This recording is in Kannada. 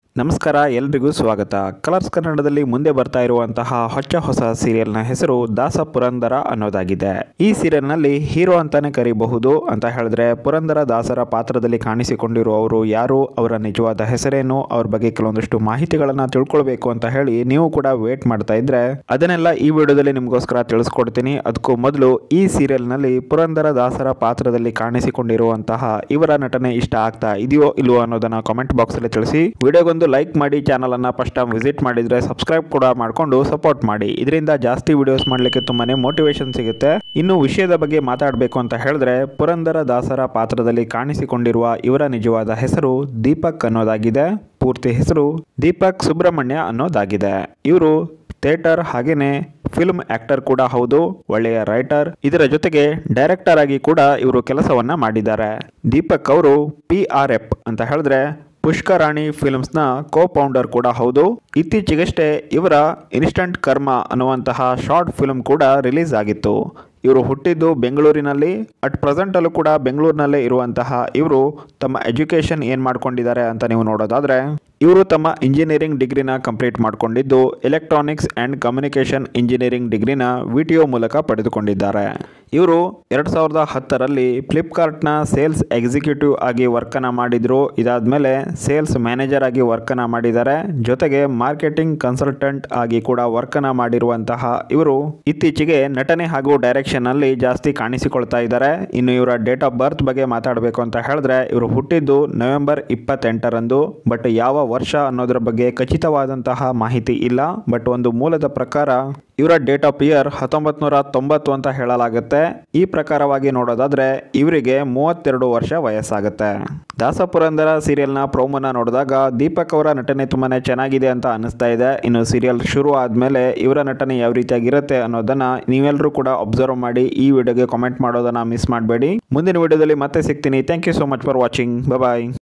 ನಮಸ್ಕಾರ ಎಲ್ರಿಗೂ ಸ್ವಾಗತ ಕಲರ್ಸ್ ಕನ್ನಡದಲ್ಲಿ ಮುಂದೆ ಬರ್ತಾ ಇರುವಂತಹ ಹೊಚ್ಚ ಹೊಸ ಸೀರಿಯಲ್ನ ಹೆಸರು ದಾಸ ಪುರಂದರ ಅನ್ನೋದಾಗಿದೆ ಈ ಸೀರಿಯಲ್ನಲ್ಲಿ ಹೀರೋ ಅಂತಾನೆ ಕರಿಬಹುದು ಅಂತ ಹೇಳಿದ್ರೆ ಪುರಂದರ ದಾಸರ ಪಾತ್ರದಲ್ಲಿ ಕಾಣಿಸಿಕೊಂಡಿರುವವರು ಯಾರು ಅವರ ನಿಜವಾದ ಹೆಸರೇನು ಅವ್ರ ಬಗ್ಗೆ ಕೆಲವೊಂದಷ್ಟು ಮಾಹಿತಿಗಳನ್ನ ತಿಳ್ಕೊಳ್ಬೇಕು ಅಂತ ಹೇಳಿ ನೀವು ಕೂಡ ವೇಟ್ ಮಾಡ್ತಾ ಇದ್ರೆ ಅದನ್ನೆಲ್ಲ ಈ ವಿಡಿಯೋದಲ್ಲಿ ನಿಮಗೋಸ್ಕರ ತಿಳಿಸ್ಕೊಡ್ತೀನಿ ಅದಕ್ಕೂ ಮೊದಲು ಈ ಸೀರಿಯಲ್ನಲ್ಲಿ ಪುರಂದರ ದಾಸರ ಪಾತ್ರದಲ್ಲಿ ಕಾಣಿಸಿಕೊಂಡಿರುವಂತಹ ಇವರ ನಟನೆ ಇಷ್ಟ ಆಗ್ತಾ ಇದೆಯೋ ಇಲ್ವೋ ಅನ್ನೋದನ್ನ ಕಾಮೆಂಟ್ ಬಾಕ್ಸ್ ಅಲ್ಲಿ ತಿಳಿಸಿ ವಿಡಿಯೋಗೊಂದು ಲೈಕ್ ಮಾಡಿ ಚಾನಲ್ ಅನ್ನ ಫಸ್ಟ್ ಟೈಮ್ ವಿಸಿಟ್ ಮಾಡಿದ್ರೆ ಸಬ್ಸ್ಕ್ರೈಬ್ ಕೂಡ ಮಾಡಿಕೊಂಡು ಸಪೋರ್ಟ್ ಮಾಡಿ ಇದರಿಂದ ಜಾಸ್ತಿ ವಿಡಿಯೋಸ್ ಮಾಡ್ಲಿಕ್ಕೆ ತುಂಬಾನೇ ಮೋಟಿವೇಶನ್ ಸಿಗುತ್ತೆ ಇನ್ನು ವಿಷಯದ ಬಗ್ಗೆ ಮಾತಾಡಬೇಕು ಅಂತ ಹೇಳಿದ್ರೆ ಪುರಂದರ ದಾಸರ ಪಾತ್ರದಲ್ಲಿ ಕಾಣಿಸಿಕೊಂಡಿರುವ ಇವರ ನಿಜವಾದ ಹೆಸರು ದೀಪಕ್ ಅನ್ನೋದಾಗಿದೆ ಪೂರ್ತಿ ಹೆಸರು ದೀಪಕ್ ಸುಬ್ರಹ್ಮಣ್ಯ ಅನ್ನೋದಾಗಿದೆ ಇವರು ಥಿಯೇಟರ್ ಹಾಗೇನೆ ಫಿಲ್ಮ್ ಆಕ್ಟರ್ ಕೂಡ ಹೌದು ಒಳ್ಳೆಯ ರೈಟರ್ ಇದರ ಜೊತೆಗೆ ಡೈರೆಕ್ಟರ್ ಆಗಿ ಕೂಡ ಇವರು ಕೆಲಸವನ್ನ ಮಾಡಿದ್ದಾರೆ ದೀಪಕ್ ಅವರು ಪಿ ಆರ್ ಎಫ್ ಅಂತ ಹೇಳಿದ್ರೆ ಪುಷ್ಕರಾಣಿ ಫಿಲ್ಮ್ಸ್ನ ಕೋ ಫೌಂಡರ್ ಕೂಡ ಹೌದು ಇತ್ತೀಚೆಗಷ್ಟೇ ಇವರ ಇನ್ಸ್ಟಂಟ್ ಕರ್ಮ ಅನ್ನುವಂತಹ ಶಾರ್ಟ್ ಫಿಲ್ಮ್ ಕೂಡ ರಿಲೀಸ್ ಆಗಿತ್ತು ಇವರು ಹುಟ್ಟಿದ್ದು ಬೆಂಗಳೂರಿನಲ್ಲಿ ಅಟ್ ಪ್ರೆಸೆಂಟ್ ಅಲ್ಲೂ ಕೂಡ ಬೆಂಗಳೂರಿನಲ್ಲೇ ಇರುವಂತಹ ಇವರು ತಮ್ಮ ಎಜುಕೇಶನ್ ಏನು ಮಾಡ್ಕೊಂಡಿದ್ದಾರೆ ಅಂತ ನೀವು ನೋಡೋದಾದ್ರೆ ಇವರು ತಮ್ಮ ಇಂಜಿನಿಯರಿಂಗ್ ಡಿಗ್ರಿನ ಕಂಪ್ಲೀಟ್ ಮಾಡಿಕೊಂಡಿದ್ದು ಎಲೆಕ್ಟ್ರಾನಿಕ್ಸ್ ಆ್ಯಂಡ್ ಕಮ್ಯುನಿಕೇಷನ್ ಇಂಜಿನಿಯರಿಂಗ್ ಡಿಗ್ರಿನ ವಿ ಟಿ ಒ ಮೂಲಕ ಪಡೆದುಕೊಂಡಿದ್ದಾರೆ ಇವರು ಎರಡು ಸಾವಿರದ ಹತ್ತರಲ್ಲಿ ಫ್ಲಿಪ್ಕಾರ್ಟ್ನ ಸೇಲ್ಸ್ ಎಕ್ಸಿಕ್ಯೂಟಿವ್ ಆಗಿ ವರ್ಕನ್ನು ಮಾಡಿದ್ರು ಇದಾದಮೇಲೆ ಸೇಲ್ಸ್ ಮ್ಯಾನೇಜರ್ ಆಗಿ ವರ್ಕನ್ನು ಮಾಡಿದ್ದಾರೆ ಜೊತೆಗೆ ಮಾರ್ಕೆಟಿಂಗ್ ಕನ್ಸಲ್ಟೆಂಟ್ ಆಗಿ ಕೂಡ ವರ್ಕನ್ನು ಮಾಡಿರುವಂತಹ ಇವರು ಇತ್ತೀಚೆಗೆ ನಟನೆ ಹಾಗೂ ಡೈರೆಕ್ಷನ್ ಅಲ್ಲಿ ಜಾಸ್ತಿ ಕಾಣಿಸಿಕೊಳ್ತಾ ಇದ್ದಾರೆ ಇನ್ನು ಇವರ ಡೇಟ್ ಆಫ್ ಬರ್ತ್ ಬಗ್ಗೆ ಮಾತಾಡಬೇಕು ಅಂತ ಹೇಳಿದ್ರೆ ಇವರು ಹುಟ್ಟಿದ್ದು ನವೆಂಬರ್ ಇಪ್ಪತ್ತೆಂಟರಂದು ಬಟ್ ಯಾವ ವರ್ಷ ಅನ್ನೋದರ ಬಗ್ಗೆ ಖಚಿತವಾದಂತಹ ಮಾಹಿತಿ ಇಲ್ಲ ಬಟ್ ಒಂದು ಮೂಲದ ಪ್ರಕಾರ ಇವರ ಡೇಟ್ ಆಫ್ ಇಯರ್ ಹತ್ತೊಂಬತ್ತು ನೂರ ತೊಂಬತ್ತು ಅಂತ ಹೇಳಲಾಗುತ್ತೆ ಈ ಪ್ರಕಾರವಾಗಿ ನೋಡೋದಾದ್ರೆ ಇವರಿಗೆ ಮೂವತ್ತೆರಡು ವರ್ಷ ವಯಸ್ಸಾಗುತ್ತೆ ದಾಸಪುರಂದರ ಸೀರಿಯಲ್ನ ಪ್ರೋಮೋನ ನೋಡಿದಾಗ ದೀಪಕ್ ಅವರ ನಟನೆ ತುಂಬಾನೇ ಚೆನ್ನಾಗಿದೆ ಅಂತ ಅನಿಸ್ತಾ ಇದೆ ಇನ್ನು ಸೀರಿಯಲ್ ಶುರು ಆದಮೇಲೆ ಇವರ ನಟನೆ ಯಾವ ರೀತಿಯಾಗಿರುತ್ತೆ ಅನ್ನೋದನ್ನ ನೀವೆಲ್ಲರೂ ಕೂಡ ಅಬ್ಸರ್ವ್ ಮಾಡಿ ಈ ವಿಡಿಯೋಗೆ ಕಾಮೆಂಟ್ ಮಾಡೋದನ್ನ ಮಿಸ್ ಮಾಡಬೇಡಿ ಮುಂದಿನ ವಿಡಿಯೋದಲ್ಲಿ ಮತ್ತೆ ಸಿಗ್ತೀನಿ thank you so much for watching bye